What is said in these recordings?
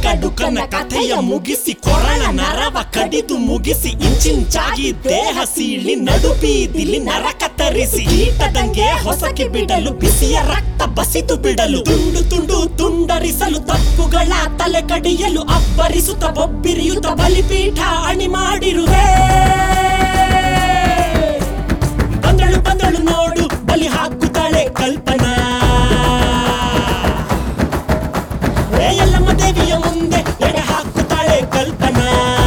ಕಡುಕನ ಕಥೆಯ ಮುಗಿಸಿ ಕೊರಳ ನರವ ಕಡಿದು ಮುಗಿಸಿ ಇಂಚಿಂಚಾಗಿ ದೇಹ ಸೀಳಿ ನಡು ಬೀದಿಲಿ ನರಕ ತರಿಸಿ ಕೀಟದಂಗೆ ಹೊಸಕಿ ಬಿಡಲು ಬಿಸಿಯ ರಕ್ತ ಬಸಿದು ಬಿಡಲು ತುಂಡು ತುಂಡು ತುಂಡರಿಸಲು ತಪ್ಪುಗಳ ತಲೆ ಕಡಿಯಲು ಅಬ್ಬರಿಸುತ್ತ ಬೊಬ್ಬಿರಿಯುತ್ತ ಬಲಿಪೀಠ ಅಣಿ ಮಾಡಿರುವೆ ಬಂದಳು ಬಂದಳು ನೋಡು ಬಲಿ ಹಾಕುತ್ತಾಳೆ ಕಲ್ಪನಾ ಏ ಎಲ್ಲಮ್ಮ ದೇವಿಯ ಮುಂದೆ ಎಡೆ ಹಾಕುತ್ತಾಳೆ ಕಲ್ಪನಾ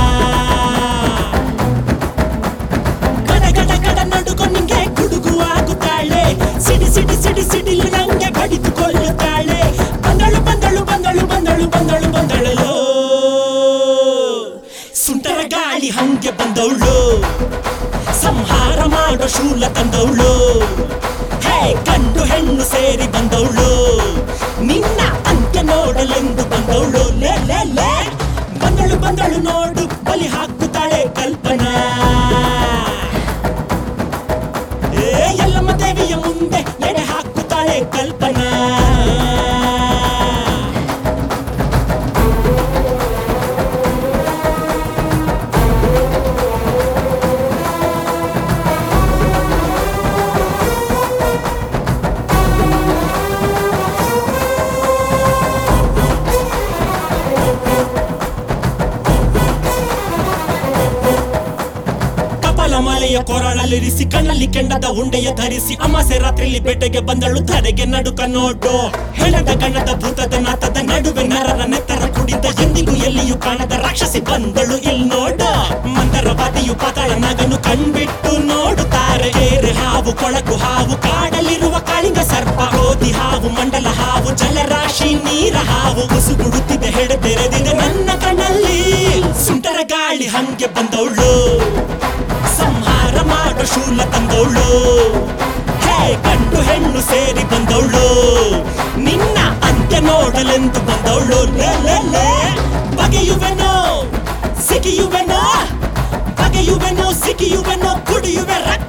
ಗಡ ಗಡ ಗಡ ನಡುಕೊ ನಿಂಗೆ ಗುಡುಗು ಆಗುತ್ತಾಳೆ ಸಿಡಿ ಸಿಡಿ ಸಿಡಿ ಸಿಡಿಲು ನಂಗೆ ಬಡಿದುಕೊಳ್ಳುತ್ತಾಳೆ ಬಂದಳು ಬಂದಳು ಬಂದಳು ಬಂದಳು ಬಂದಳು ಬಂದಳಲು ಸುಂಟರ ಗಾಳಿ ಹಂಗೆ ಬಂದವಳು ಸಂಹಾರ ಮಾಡೋ ಶೂಲ ತಂದವಳು ಹೇ ಗಂಡು ಹೆಣ್ಣು ಸೇರಿ ಬಂದವಳು ನಿನ್ನ ಅಂತ್ಯ ನೋಡಲೆಂದು ಬಂದವಳು ಲೇ ಲೇ ಲೇ ಬಂದಳು ಬಂದಳು ನೋಡು ಬಲಿ ಹಾಕುತ್ತಾಳೆ ಕಲ್ಪನಾ ಏ ಎಲ್ಲಮ್ಮ ದೇವಿಯ ಮುಂದೆ ಎಡೆ ಹಾಕುತ್ತಾಳೆ ಕಲ್ಪನಾ ಕಪಾಲ ಮಾಲೆಯ ಕೊರಳಲ್ಲಿರಿಸಿ ಕಣ್ಣಲ್ಲಿ ಕೆಂಡದ ಉಂಡೆಯ ಧರಿಸಿ ಅಮಾಸೆ ರಾತ್ರಿಲಿ ಬೆಟ್ಟಗೆ ಬಂದಳು ಧರೆಗೆ ನಡುಕ ನೋಡು ಹೆಣದ ಗಣದ ಭೂತದ ನಾತದ ನಡುವೆ ನರರ ನೆತ್ತರ ಕುಡಿದ ಎಂದಿಗೂ ಎಲ್ಲಿಯೂ ಕಾಣದ ರಾಕ್ಷಸಿ ಬಂದಳು ಇಲ್ಲಿ ನೋಡು ಮಂದರವಾದಿಯು ಪಾತಾಳ ನಾಗನು ಕಣ್ಬಿಟ್ಟು ನೋಡುತ್ತಾರೆ ಏರೆ ಹಾವು ಕೊಳಕು ಹಾವು ಕಾಡಲಿರುವ ಕಾಳಿಂಗ ಸರ್ಪ ಗೋಧಿ ಹಾವು ಮಂಡಲ ಹಾವು ಜಲರಾಶಿ ನೀರ ಹಾವು ಉಸುಗುಡುತ್ತಿದೆ ಹೆಡೆ ತೆರೆದಿದೆ ನನ್ನ ಕಣ್ಣಲ್ಲಿ ಸುಂಟರ ಗಾಳಿ ಹಂಗೆ ಬಂದವಳು ಸಂಹಾರ ಮಾಡೋ ಶೂಲ ತಂದವಳು ಹೇ ಗಂಡು ಹೆಣ್ಣು ಸೇರಿ ಬಂದವಳು ನಿನ್ನ ಅಂತ್ಯ ನೋಡಲೆಂದು ಬಂದವಳು ಲೇ ಲೇ ಲೇ ಬಗೆಯುವೆನೋ ಸಿಗಿಯುವೆನೋ ಬಗೆಯುವೆನೋ ಸಿಗಿಯುವೆನೋ ಕುಡಿಯುವೆ ರಕ್ತ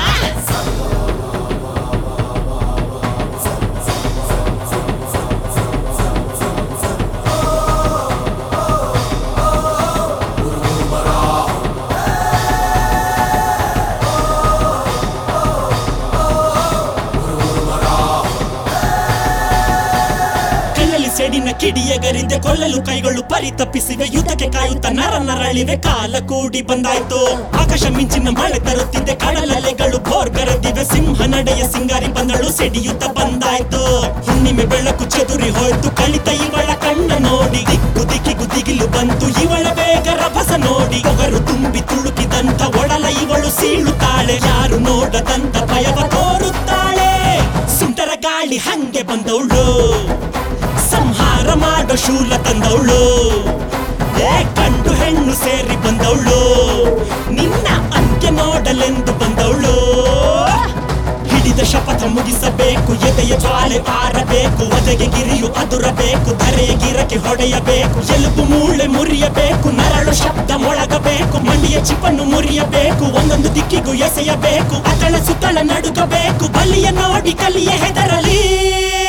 ಕಣ್ಣಲ್ಲಿ ಸೆಡಿನ ಕಿಡಿಯಗರಿದೆ ಕೊಲ್ಲಲು ಕೈಗಳು ಪರಿತಪ್ಪಿಸಿವೆ ಯುದ್ಧಕ್ಕೆ ಕಾಯುತ್ತ ನರ ನರಳಿವೆ ಕಾಲ ಕೂಡಿ ಬಂದಾಯ್ತು ಆಕಾಶ ಮಿಂಚಿನ ಮಳೆ ತರುತ್ತಿದೆ ಕಡಲಲೆಗಳು ಬೋರ್ ಕರೆದಿವೆ ಸಿಂಹ ನಡೆಯ ಸಿಂಗಾರಿ ಬಂದಳು ಸಿಡಿಯುತ್ತ ಬಂದಾಯ್ತು ಹುಣ್ಣಿಮೆ ಬೆಳಕು ಚೆದುರಿ ಹೋಯ್ತು ಕಳಿತ ಇವಳ ಕಣ್ಣ ನೋಡಿ ದಿಕ್ಕು ದಿಕ್ಕಿಗೂ ದಿಗಿಲು ಬಂತು ಇವಳ ಬೇಗ ರಭಸ ನೋಡಿ ಒಗರು ತುಂಬಿ ತುಳುಕಿದಂತ ಒಡಲ ಇವಳು ಸೀಳುತ್ತಾಳೆ ಯಾರು ನೋಡದಂತ ಭಯವ ತೋರುತ್ತಾಳೆ ಸುಂಟರ ಗಾಳಿ ಹಂಗೆ ಬಂದವಳು ಸಂಹಾರ ಮಾಡೋ ಶೂಲ ತಂದವಳು ಏ ಗಂಡು ಹೆಣ್ಣು ಸೇರಿ ಬಂದವಳು ನಿನ್ನ ಅಂತ್ಯ ನೋಡಲೆಂದು ಬಂದವಳು ಹಿಡಿದ ಶಪಥ ಮುಗಿಸಬೇಕು ಎದೆಯ ಜ್ವಾಲೆ ಆರಬೇಕು ಒದೆಗೆ ಗಿರಿಯು ಅದುರಬೇಕು ಧರೆಯ ಗಿರಕ್ಕೆ ಹೊಡೆಯಬೇಕು ಎಲುಬು ಮೂಳೆ ಮುರಿಯಬೇಕು ನರಳು ಶಬ್ದ ಮೊಳಗಬೇಕು ಮಂಡಿಯ ಚಿಪ್ಪನ್ನು ಮುರಿಯಬೇಕು ಒಂದೊಂದು ದಿಕ್ಕಿಗೂ ಎಸೆಯಬೇಕು ಅತಳ ಸುತ್ತಳ ನಡುಗಬೇಕು ಬಲಿಯ ನೋಡಿ ಕಲಿಯ ಹೆದರಲಿ